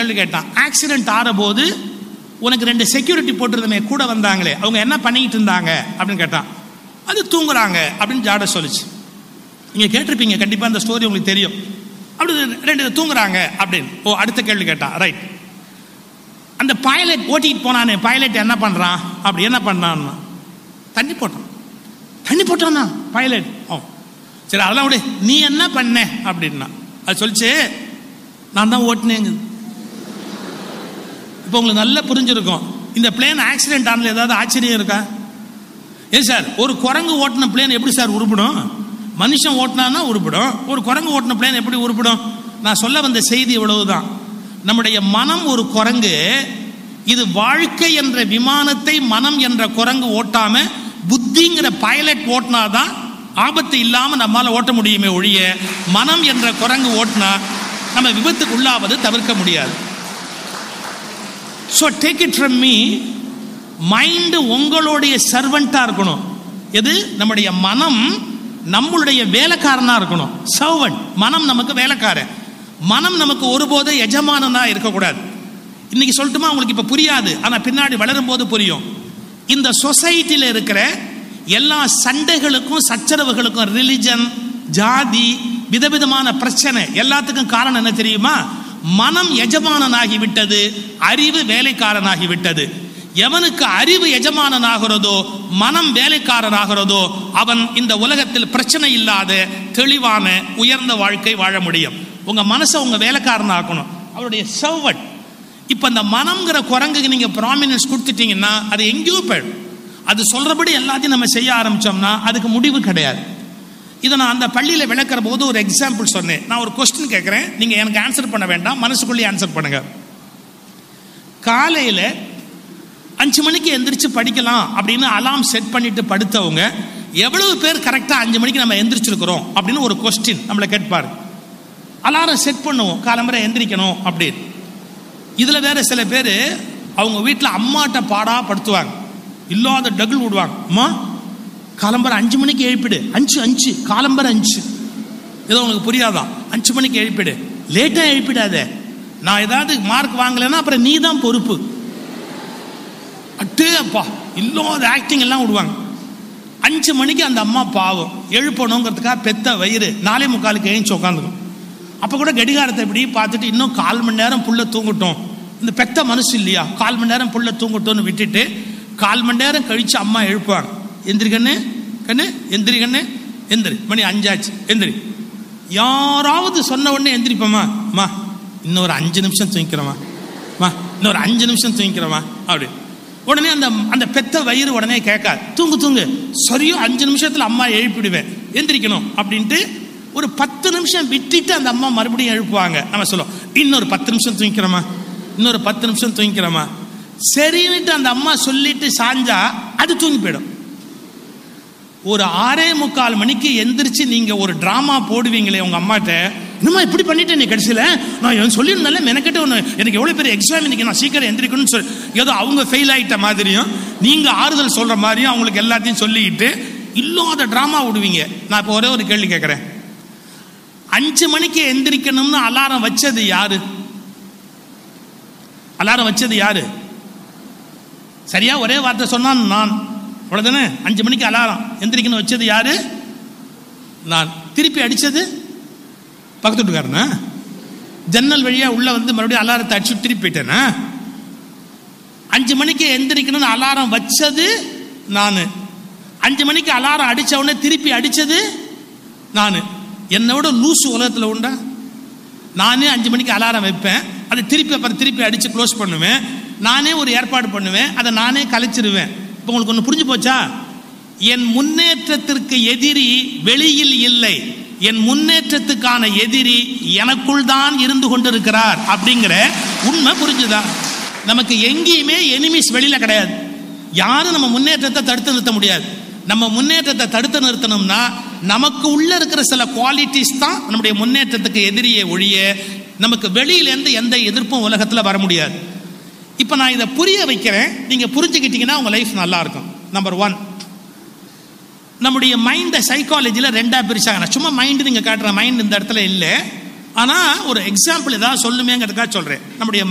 கேள்வி கேட்டான் ஆக்சிடென்ட் ஆறபோது உனக்கு ரெண்டு செக்யூரிட்டி போட்டிருந்தமே கூட வந்தாங்களே அவங்க என்ன பண்ணிக்கிட்டு இருந்தாங்க அப்படின்னு கேட்டான் அது தூங்குறாங்க அப்படின்னு ஜாட சொல்லுச்சு நீங்க கேட்டிருப்பீங்க கண்டிப்பா அந்த ஸ்டோரி உங்களுக்கு தெரியும் அப்படி ரெண்டு பேர் தூங்குறாங்க அப்படின்னு ஓ அடுத்த கேள்வி கேட்டான் ரைட் அந்த பைலட் ஓட்டிட்டு போனானே பைலட் என்ன பண்றான் அப்படி என்ன பண்ணான்னா தண்ணி போட்டான் தண்ணி போட்டானா பைலட் ஓ சரி அதெல்லாம் விடு நீ என்ன பண்ண அப்படின்னா அது சொல்லிச்சு நான் தான் ஓட்டினேங்க இப்போ உங்களுக்கு நல்லா புரிஞ்சிருக்கும் இந்த பிளேன் ஆக்சிடென்ட் ஆனதுல ஏதாவது ஆச்சரியம் இருக்கா ஏன் சார் ஒரு குரங்கு ஓட்டின பிளேன் எப்படி சார் உருப்பிடும் மனுஷன் ஓட்டினான்னா உருப்பிடும் ஒரு குரங்கு ஓட்டின பிளேன் எப்படி உருப்பிடும் நான் சொல்ல வந்த செய்தி இவ்வளவுதான் நம்முடைய மனம் ஒரு குரங்கு இது வாழ்க்கை என்ற விமானத்தை மனம் என்ற குரங்கு ஓட்டாம புத்திங்கிற பைலட் ஓட்டினாதான் ஆபத்து இல்லாம நம்மால ஓட்ட முடியுமே ஒழிய மனம் என்ற குரங்கு ஓட்டினா நம்ம விபத்துக்கு உள்ளாவது தவிர்க்க முடியாது so take it from me mind உங்களுடைய சர்வெண்ட்டாக இருக்கணும் எது நம்முடைய மனம் நம்மளுடைய வேலைக்காரனா இருக்கணும் சர்வன்ட் மனம் நமக்கு வேலைக்காரன் மனம் நமக்கு ஒருபோதும் எஜமானனா இருக்கக்கூடாது இன்னைக்கு சொல்லட்டுமா உங்களுக்கு இப்போ புரியாது ஆனால் பின்னாடி வளரும் போது புரியும் இந்த சொசைட்டியில் இருக்கிற எல்லா சண்டைகளுக்கும் சச்சரவுகளுக்கும் ரிலிஜன் ஜாதி விதவிதமான பிரச்சனை எல்லாத்துக்கும் காரணம் என்ன தெரியுமா மனம் எஜமானனாகி விட்டது அறிவு வேலைக்காரனாகி விட்டது எவனுக்கு அறிவு எஜமானனாகிறதோ மனம் வேலைக்காரனாகிறதோ அவன் இந்த உலகத்தில் பிரச்சனை இல்லாத தெளிவான உயர்ந்த வாழ்க்கை வாழ முடியும் உங்க மனசை உங்க வேலைக்காரனாக்கணும் அவருடைய சர்வட் இப்ப இந்த மனம்ங்கிற குரங்குக்கு நீங்க ப்ராமினன்ஸ் கொடுத்துட்டீங்கன்னா அது எங்கேயோ போயிடும் அது சொல்றபடி எல்லாத்தையும் நம்ம செய்ய ஆரம்பிச்சோம்னா அதுக்கு முடிவு கிடையாது இதை நான் அந்த பள்ளியில் விளக்குற போது ஒரு எக்ஸாம்பிள் சொன்னேன் நான் ஒரு கொஸ்டின் கேட்குறேன் நீங்கள் எனக்கு ஆன்சர் பண்ண வேண்டாம் மனசுக்குள்ளேயே ஆன்சர் பண்ணுங்க காலையில் அஞ்சு மணிக்கு எந்திரிச்சு படிக்கலாம் அப்படின்னு அலாம் செட் பண்ணிட்டு படுத்தவங்க எவ்வளவு பேர் கரெக்டாக அஞ்சு மணிக்கு நம்ம எந்திரிச்சிருக்கிறோம் அப்படின்னு ஒரு கொஸ்டின் நம்மளை கேட்பாரு அலாரம் செட் பண்ணுவோம் காலம்பரை எந்திரிக்கணும் அப்படின்னு இதில் வேற சில பேர் அவங்க வீட்டில் அம்மாட்ட பாடா படுத்துவாங்க இல்லாத டகுல் விடுவாங்க அம்மா காலம்பரை அஞ்சு மணிக்கு எழுப்பிடு அஞ்சு அஞ்சு காலம்பரை அஞ்சு ஏதோ உனக்கு புரியாதான் அஞ்சு மணிக்கு எழுப்பிடு லேட்டாக எழுப்பிடாத நான் ஏதாவது மார்க் வாங்கலைன்னா அப்புறம் நீ தான் பொறுப்பு அட்டே அப்பா இல்லாத ஆக்டிங் எல்லாம் விடுவாங்க அஞ்சு மணிக்கு அந்த அம்மா பாவம் எழுப்பணுங்கிறதுக்காக பெத்த வயிறு நாலே முக்காலுக்கு எழுந்து உட்காந்துக்கும் அப்போ கூட கடிகாரத்தை இப்படி பார்த்துட்டு இன்னும் கால் மணி நேரம் புள்ள தூங்கட்டும் இந்த பெத்த மனசு இல்லையா கால் மணி நேரம் புள்ள தூங்கட்டும்னு விட்டுட்டு கால் மணி நேரம் கழிச்சு அம்மா எழுப்புவாங்க எந்திரி கண்ணு கண்ணு எந்திரி கண்ணு எந்திரி மணி அஞ்சாச்சு எந்திரி யாராவது சொன்ன உடனே எந்திரிப்போமா அம்மா இன்னொரு அஞ்சு நிமிஷம் தூங்கிக்கிறோமா மா இன்னொரு அஞ்சு நிமிஷம் தூங்கிக்கிறோமா அப்படி உடனே அந்த அந்த பெத்த வயிறு உடனே கேட்காது தூங்கு தூங்கு சரியோ அஞ்சு நிமிஷத்துல அம்மா எழுப்பிடுவேன் எந்திரிக்கணும் அப்படின்ட்டு ஒரு பத்து நிமிஷம் விட்டுட்டு அந்த அம்மா மறுபடியும் எழுப்புவாங்க நம்ம சொல்லுவோம் இன்னொரு பத்து நிமிஷம் தூங்கிக்கிறோமா இன்னொரு பத்து நிமிஷம் தூங்கிக்கிறோமா சரின்னுட்டு அந்த அம்மா சொல்லிட்டு சாஞ்சா அது தூங்கி போயிடும் ஒரு ஆறே முக்கால் மணிக்கு எந்திரிச்சு நீங்க ஒரு டிராமா போடுவீங்களே உங்க அம்மாட்ட என்னம்மா இப்படி பண்ணிட்டேன் நீ கடைசியில் நான் இவன் சொல்லியிருந்தால மெனக்கிட்ட ஒன்று எனக்கு எவ்வளோ பெரிய எக்ஸாம் இன்னைக்கு நான் சீக்கிரம் எந்திரிக்கணும்னு சொல்லி ஏதோ அவங்க ஃபெயில் ஆயிட்ட மாதிரியும் நீங்க ஆறுதல் சொல்ற மாதிரியும் அவங்களுக்கு எல்லாத்தையும் சொல்லிக்கிட்டு இல்லாத டிராமா விடுவீங்க நான் இப்போ ஒரே ஒரு கேள்வி கேட்குறேன் அஞ்சு மணிக்கு எந்திரிக்கணும்னு அலாரம் வச்சது யாரு அலாரம் வச்சது யாரு சரியா ஒரே வார்த்தை சொன்னான் நான் அவ்வளோதானே அஞ்சு மணிக்கு அலாரம் எந்திரிக்கணும் வச்சது யாரு நான் திருப்பி அடிச்சது பக்கத்து வீட்டுக்காரனா ஜன்னல் வழியா உள்ள வந்து மறுபடியும் அலாரத்தை அடிச்சு திருப்பி போயிட்டேனா அஞ்சு மணிக்கு எந்திரிக்கணும்னு அலாரம் வச்சது நான் அஞ்சு மணிக்கு அலாரம் அடிச்ச உடனே திருப்பி அடிச்சது நான் என்னை விட லூசு உலகத்தில் உண்டா நானே அஞ்சு மணிக்கு அலாரம் வைப்பேன் அதை திருப்பி அப்புறம் திருப்பி அடித்து க்ளோஸ் பண்ணுவேன் நானே ஒரு ஏற்பாடு பண்ணுவேன் அதை நானே கலைச்சிருவேன் இப்போ உங்களுக்கு ஒன்று புரிஞ்சு போச்சா என் முன்னேற்றத்திற்கு எதிரி வெளியில் இல்லை என் முன்னேற்றத்துக்கான எதிரி எனக்குள் தான் இருந்து கொண்டிருக்கிறார் அப்படிங்கிற உண்மை புரிஞ்சுதா நமக்கு எங்கேயுமே எனிமிஸ் வெளியில கிடையாது யாரும் நம்ம முன்னேற்றத்தை தடுத்து நிறுத்த முடியாது நம்ம முன்னேற்றத்தை தடுத்து நிறுத்தணும்னா நமக்கு உள்ள இருக்கிற சில குவாலிட்டிஸ் தான் நம்முடைய முன்னேற்றத்துக்கு எதிரியே ஒழிய நமக்கு வெளியிலேருந்து எந்த எதிர்ப்பும் உலகத்தில் வர முடியாது இப்போ நான் இதை புரிய வைக்கிறேன் நீங்கள் புரிஞ்சுக்கிட்டீங்கன்னா உங்கள் லைஃப் நல்லா இருக்கும் நம்பர் ஒன் நம்முடைய மைண்டை சைக்காலஜியில் ரெண்டாக பிரிச்சாங்க நான் சும்மா மைண்டு நீங்கள் காட்டுற மைண்ட் இந்த இடத்துல இல்லை ஆனால் ஒரு எக்ஸாம்பிள் ஏதாவது சொல்லுமேங்கிறதுக்காக சொல்கிறேன் நம்முடைய